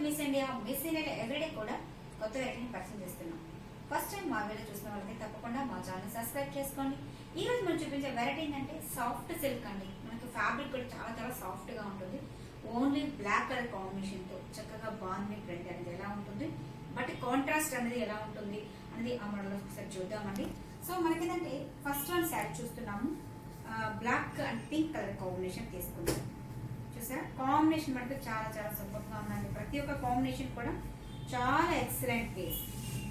miss India miss India everyday కూడా కొత్త వెరైటీని పరిచయం చేస్తున్నాం ఫస్ట్ టైం మా వీడియో చూసిన వాళ్ళకి తప్పకుండా మా ఛానల్ సబ్స్క్రైబ్ చేసుకోండి ఈ రోజు మనం చూపించే వెరైటీ ఏంటంటే సాఫ్ట్ సిల్క్ అండి మనకి ఫ్యాబ్రిక్ కూడా చాలా చాలా సాఫ్ట్ గా ఉంటుంది ఓన్లీ బ్లాక్ కలర్ కాంబినేషన్ తో చక్కగా బాగుంది ప్రింట్ అనేది ఎలా ఉంటుంది బట్ కాంట్రాస్ట్ అనేది ఎలా ఉంటుంది అనేది ఆ మోడల్ ఒకసారి చూద్దామండి సో మనకేంటంటే ఫస్ట్ వన్ శారీ చూస్తున్నాము black and pink colour combination తీసుకున్నాం చూసారా కాంబినేషన్ మనకు చాలా చాలా సూపర్ గా ఉందండి ప్రతి ఒక్క కాంబినేషన్ కూడా చాలా ఎక్సలెంట్ పీస్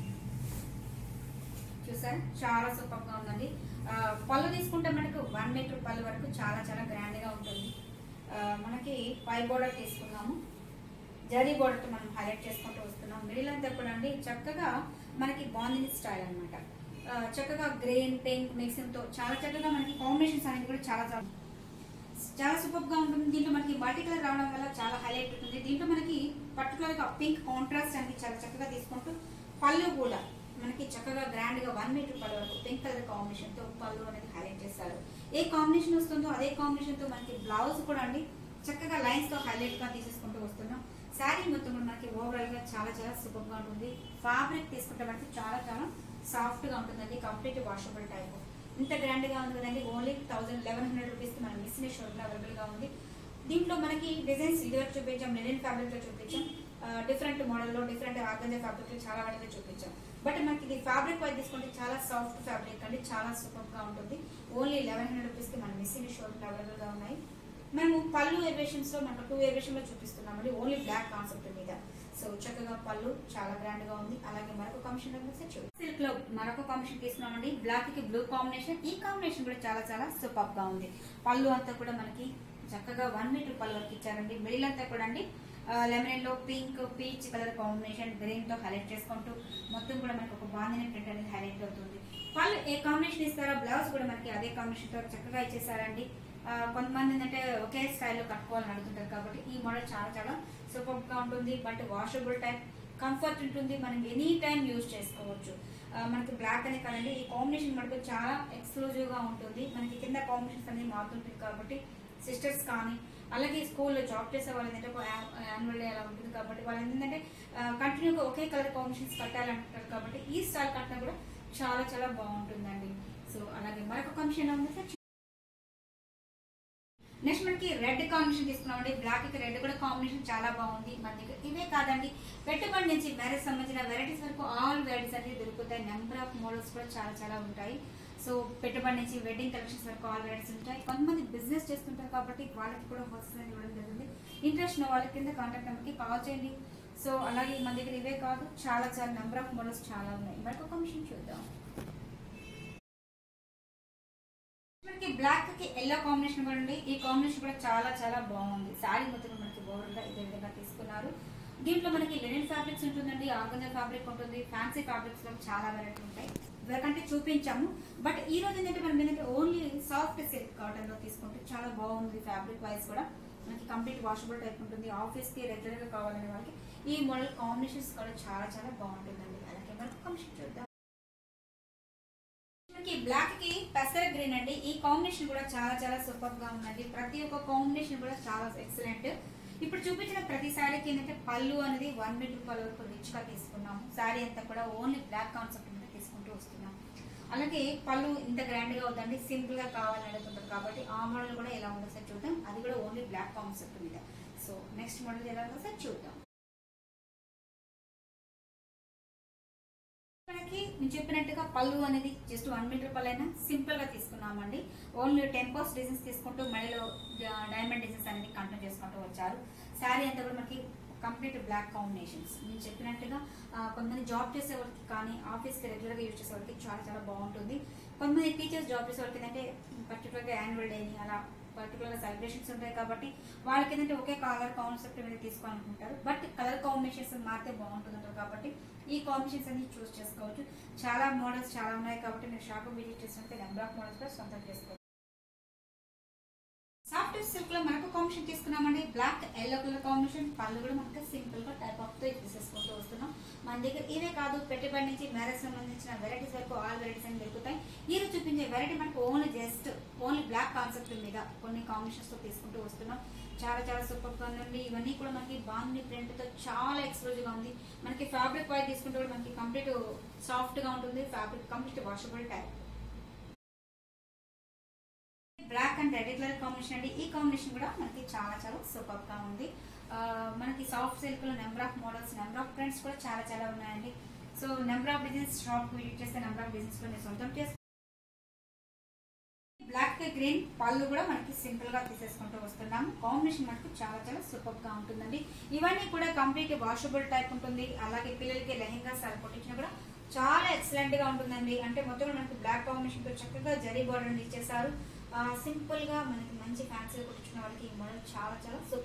చూసారా చాలా సూపర్ గా ఉందండి ఆ, పళ్ళు తీసుకుంటే మనకు వన్ మీటర్ పళ్ళు వరకు చాలా చాలా గ్రాండ్ గా ఉంటుంది ఆ, మనకి పై బోర్డర్ తీసుకున్నాము జరీ బోర్డర్ తో మనం హైలైట్ చేసుకుంటూ వస్తున్నాం మిడిల్ అంతా కూడా అండి చక్కగా మనకి బాందిని స్టైల్ అనమాట చక్కగా గ్రీన్ పింక్ మిక్సింగ్ తో చాలా చక్కగా మనకి కాంబినేషన్స్ అనేది కూడా చాలా చాలా చాలా సూపర్ గా ఉంటుంది దీంట్లో మనకి మల్టీ కలర్ రావడం వల్ల చాలా హైలైట్ ఉంటుంది దీంట్లో మనకి పర్టికులర్ గా పింక్ కాంట్రాస్ట్ అనేది చాలా చక్కగా తీసుకుంటూ పళ్ళు కూడా మనకి చక్కగా గ్రాండ్ గా వన్ మీటర్ పళ్ళు వరకు పింక్ కలర్ కాంబినేషన్ తో పళ్ళు అనేది హైలైట్ చేస్తారు ఏ కాంబినేషన్ వస్తుందో అదే కాంబినేషన్ తో మనకి బ్లౌజ్ కూడా అండి చక్కగా లైన్స్ తో హైలైట్ గా తీసేసుకుంటూ వస్తున్నాం శారీ మొత్తం కూడా మనకి ఓవరాల్ గా చాలా చాలా సూపర్ గా ఉంటుంది ఫ్యాబ్రిక్ తీసుకుంటే మనకి చాలా చాలా సాఫ్ట్ గా ఉంటుందండి కంప్లీట్ వాషబుల్ టైప్ ఇంత గ్రాండ్ గా ఉంది కదండి only thousand eleven hundred rupees కి మనం మిస్ షోర్ అవైలబుల్ గా ఉంది దీంట్లో మనకి డిజైన్స్ ఇదివరకు చూపించాం లెనిన్ ఫ్యాబ్రిక్ లో చూపించాం డిఫరెంట్ మోడల్ లో డిఫరెంట్ ఆర్గంజా ఫ్యాబ్రిక్ లో చాలా వాటిలో చూపించాం బట్ మనకి ఇది ఫ్యాబ్రిక్ వైజ్ తీసుకుంటే చాలా సాఫ్ట్ ఫ్యాబ్రిక్ అండి చాలా సూపర్ గా ఉంటుంది ఓన్లీ లెవెన్ హండ్రెడ్ రూపీస్ కి మన మిస్ షోర్ అవైలబుల్ గా ఉన్నాయి మేము పళ్ళు వేరియేషన్స్ లో మనకు టూ వేరియేషన్ లో చూపిస్తున్నామండి ఓన్లీ బ్లాక్ కాన్సెప్ట్ మీద సో చక్కగా పళ్ళు చాలా గ్రాండ్ గా ఉంది అలాగే మరొక కాంబినేషన్ సిల్క్ లో మరొక కాంబినేషన్ తీసుకున్నామండి బ్లాక్ కి బ్లూ కాంబినేషన్ ఈ కాంబినేషన్ కూడా చాలా చాలా సూపర్ గా ఉంది పళ్ళు అంతా కూడా మనకి చక్కగా వన్ మీటర్ పళ్ళు వరకు ఇచ్చారండి మిడిల్ అంతా కూడా అండి లెమన్ లో pink peach colour combination green తో హైలైట్ చేసుకుంటూ మొత్తం కూడా మనకి ఒక బాందిని ప్రింట్ అనేది హైలైట్ అవుతుంది పళ్ళు ఏ కాంబినేషన్ ఇస్తారో బ్లౌజ్ కూడా మనకి అదే కాంబినేషన్ తో చక్కగా ఇచ్చేసారండి ఆ, కొంతమంది ఏంటంటే ఒకే స్టైల్లో కట్టుకోవాలని అడుగుతుంటారు కాబట్టి ఈ మోడల్ చాలా చాలా సూపర్ గా ఉంటుంది బట్ వాషబుల్ టైం కంఫర్ట్ ఉంటుంది మనం ఎనీ టైం యూజ్ చేసుకోవచ్చు ఆ, మనకి బ్లాక్ అనే కదండి ఈ కాంబినేషన్ మనకు చాలా ఎక్స్క్లూజివ్ గా ఉంటుంది మనకి కింద కాంబినేషన్స్ అనేవి మారుతుంటాయి కాబట్టి సిస్టర్స్ కానీ అలాగే స్కూల్లో జాబ్ చేసే వాళ్ళు ఏంటంటే ఒక యాన్యువల్ డే అలా ఉంటుంది కాబట్టి వాళ్ళు ఏంటంటే కంటిన్యూగా ఒకే కలర్ కాంబినేషన్స్ కట్టాలంటారు కాబట్టి ఈ స్టైల్ కట్టినా కూడా చాలా చాలా బాగుంటుందండి సో అలాగే మరొక కాంబినేషన్ ఉంది సార్ నెక్స్ట్ మనకి రెడ్ కాంబినేషన్ తీసుకున్నామండి బ్లాక్ కి రెడ్ కూడా కాంబినేషన్ చాలా బాగుంది మన దగ్గర ఇవే కాదండి పెట్టుబడి నుంచి మ్యారేజ్ సంబంధించిన వెరైటీస్ వరకు ఆల్ వెరైటీస్ అనేవి దొరుకుతాయి నెంబర్ ఆఫ్ మోడల్స్ కూడా చాలా చాలా ఉంటాయి సో పెట్టుబడి నుంచి వెడ్డింగ్ కలెక్షన్స్ వరకు ఆల్ వెరైటీస్ ఉంటాయి కొంతమంది బిజినెస్ చేస్తుంటారు కాబట్టి వాళ్ళకి కూడా హోల్సేల్ అని ఇవ్వడం జరిగింది ఇంట్రెస్ట్ ఉన్న వాళ్ళ కింద కాంటాక్ట్ నెంబర్కి కాల్ చేయండి సో అలాగే మన దగ్గర ఇవే కాదు చాలా చాలా నెంబర్ ఆఫ్ మోడల్స్ చాలా ఉన్నాయి మరొక కాంబినేషన్ చూద్దాం మనకి బ్లాక్ కి ఎల్లో కాంబినేషన్ కూడా ఉంది ఈ కాంబినేషన్ కూడా చాలా చాలా బాగుంది శారీ మొత్తం మనకి ఓవర్ గా ఇదే విధంగా తీసుకున్నారు దీంట్లో మనకి లెనిన్ ఫ్యాబ్రిక్స్ ఉంటుందండి ఆర్గంజా ఫ్యాబ్రిక్ ఉంటుంది ఫ్యాన్సీ ఫ్యాబ్రిక్స్ లో చాలా వెరైటీ ఉంటాయి ఇవరకంటే చూపించాము బట్ ఈ రోజు ఏంటంటే మనం ఏంటంటే ఓన్లీ సాఫ్ట్ సిల్క్ కాటన్ లో తీసుకుంటే చాలా బాగుంది ఫ్యాబ్రిక్ వైజ్ కూడా మనకి కంప్లీట్ వాషబుల్ టైప్ ఉంటుంది ఆఫీస్ కి రెగ్యులర్ గా కావాలనే వాళ్ళకి ఈ మోడల్ కాంబినేషన్స్ కూడా చాలా చాలా బాగుంటుందండి అలాగే మనకు కాంబినేషన్ చూద్దాం మనకి బ్లాక్ కి పెసర గ్రీన్ అండి ఈ కాంబినేషన్ కూడా చాలా చాలా సూపర్ గా ఉందండి ప్రతి ఒక్క కాంబినేషన్ కూడా చాలా ఎక్సలెంట్ ఇప్పుడు చూపించిన ప్రతి శారీకి ఏంటంటే పళ్ళు అనేది వన్ మీటర్ పళ్ళు వరకు రిచ్ గా తీసుకున్నాము శారీ అంతా కూడా ఓన్లీ బ్లాక్ కాన్సెప్ట్ మీద తీసుకుంటూ వస్తున్నాం అలాగే పళ్ళు ఇంత గ్రాండ్ గా ఉందండి సింపుల్ గా కావాలని అడుగుతుంటారు కాబట్టి ఆ మోడల్ కూడా ఎలా ఉందో సార్ చూద్దాం అది కూడా ఓన్లీ బ్లాక్ కాన్సెప్ట్ మీద సో నెక్స్ట్ మోడల్ ఎలా ఉందో సార్ చూద్దాం మనకి నేను చెప్పినట్టుగా పళ్ళు అనేది జస్ట్ వన్ మీటర్ పళ్ళు అయినా సింపుల్ గా తీసుకున్నామండి ఓన్లీ టెంపోస్ డిజైన్స్ తీసుకుంటూ మెడలో డైమండ్ డిజైన్స్ అనేది కంటిన్యూ చేసుకుంటూ వచ్చారు శారీ అంతా కూడా మనకి కంప్లీట్ బ్లాక్ కాంబినేషన్స్ నేను చెప్పినట్టుగా ఆ, కొంతమంది జాబ్ చేసే వాళ్ళకి కానీ ఆఫీస్ కి రెగ్యులర్ గా యూజ్ చేసే వాళ్ళకి చాలా చాలా బాగుంటుంది కొంతమంది టీచర్స్ జాబ్ చేసే వాళ్ళకి ఏంటంటే పర్టికులర్ గా యాన్యువల్ డేని అలా పర్టికులర్ గా సెలబ్రేషన్స్ ఉంటాయి కాబట్టి వాళ్ళకి ఏంటంటే ఒకే కలర్ కాన్సెప్ట్ మీద తీసుకోవాలనుకుంటారు బట్ కలర్ కాంబినేషన్స్ మారితే బాగుంటుందంటారు కాబట్టి ఈ కాంబినేషన్స్ అన్ని చూస్ చేసుకోవచ్చు చాలా మోడల్స్ చాలా ఉన్నాయి కాబట్టి మీరు షాప్ విజిట్ చేసినట్టు నెంబర్ ఆఫ్ మోడల్స్ కూడా సొంతం చేసుకోవచ్చు సాఫ్ట్ సిల్క్ లో మనకు కాంబినేషన్ తీసుకున్నామండి బ్లాక్ ఎల్లో కలర్ కాంబినేషన్ పళ్ళు కూడా మనకు సింపుల్ గా టైప్ ఆఫ్ తో తీసేసుకుంటూ వస్తున్నాం మన దగ్గర ఇవే కాదు పెట్టుబడి నుంచి మ్యారేజ్ సంబంధించిన వెరైటీస్ వరకు ఆల్ వెరైటీస్ అని దొరుకుతాయి ఈ రోజు చూపించే వెరైటీ మనకు only just only black concept మీద కొన్ని కాంబినేషన్స్ తో తీసుకుంటూ వస్తున్నాం చాలా చాలా సూపర్ గా ఉందండి ఇవన్నీ కూడా మనకి బాగుంది ప్రింట్ తో చాలా ఎక్స్క్లూజివ్ గా ఉంది మనకి ఫ్యాబ్రిక్ వైజ్ తీసుకుంటే కూడా మనకి కంప్లీట్ సాఫ్ట్ గా ఉంటుంది fabric complete washable type black and red colour combination అండి ఈ కాంబినేషన్ కూడా మనకి చాలా చాలా సూపర్ గా ఉంది ఆ, మనకి సాఫ్ట్ సిల్క్ లో number of models number of prints కూడా చాలా చాలా ఉన్నాయండి so number of designs shop visit చేస్తే నెంబర్ ఆఫ్ డిజైన్స్ కూడా మీరు సొంతం చేసుకో బ్లాక్ గ్రీన్ పళ్ళు కూడా మనకి సింపుల్ గా తీసేసుకుంటూ వస్తున్నాం కాంబినేషన్ మనకు చాలా చాలా సూపర్ గా ఉంటుందండి ఇవన్నీ కూడా కంప్లీట్ వాషబుల్ టైప్ ఉంటుంది అలాగే పిల్లలకి లెహెంగా సార్ కొట్టించిన కూడా చాలా ఎక్సలెంట్ గా ఉంటుందండి అంటే మొత్తం మనకి బ్లాక్ కాంబినేషన్ తో చక్కగా జరీ బోర్డర్ ఇచ్చేసారు సింపుల్ గా మనకి మంచి ఫ్యాన్సీ కొట్టించిన వాళ్ళకి ఈ మోడల్ చాలా చాలా సూపర్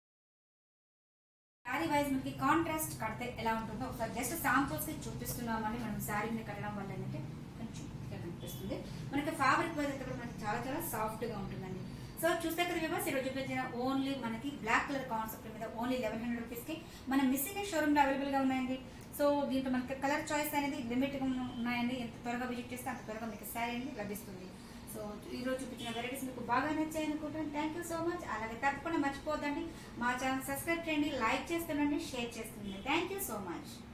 శారీ వైజ్ మనకి కాంట్రాస్ట్ కడితే ఎలా ఉంటుందో ఒకసారి జస్ట్ శాంపుల్స్ కి చూపిస్తున్నామని మనం శారీని కట్టడం వల్ల ఏంటంటే కొంచెం ఇట్లా కనిపిస్తుంది మనకి ఫ్యాబ్రిక్ వైజ్ అయితే కూడా మనకి చాలా చాలా సాఫ్ట్ గా ఉంటుందండి సో చూస్తే కదా వివర్స్ ఈరోజు చూపించిన ఓన్లీ మనకి బ్లాక్ కలర్ కాన్సెప్ట్ మీద ఓన్లీ లెవెన్ హండ్రెడ్ రూపీస్ కి మన మిస్సింగ్ షోరూమ్ లో అవైలబుల్ గా ఉన్నాయండి సో దీంట్లో మనకి కలర్ చాయిస్ అనేది లిమిట్ గా ఉన్నాయండి ఎంత త్వరగా విజిట్ చేస్తే అంత త్వరగా మీకు శారీ అనేది లభిస్తుంది సో ఈ రోజు చూపించిన వెరైటీస్ మీకు బాగా నచ్చాయి అనుకుంటున్నాను థ్యాంక్ యూ సో మచ్ అలాగే తప్పకుండా మర్చిపోద్దండి మా ఛానల్ సబ్స్క్రైబ్ చేయండి లైక్ చేస్తుండండి షేర్ చేస్తుండండి థ్యాంక్ యూ సో మచ్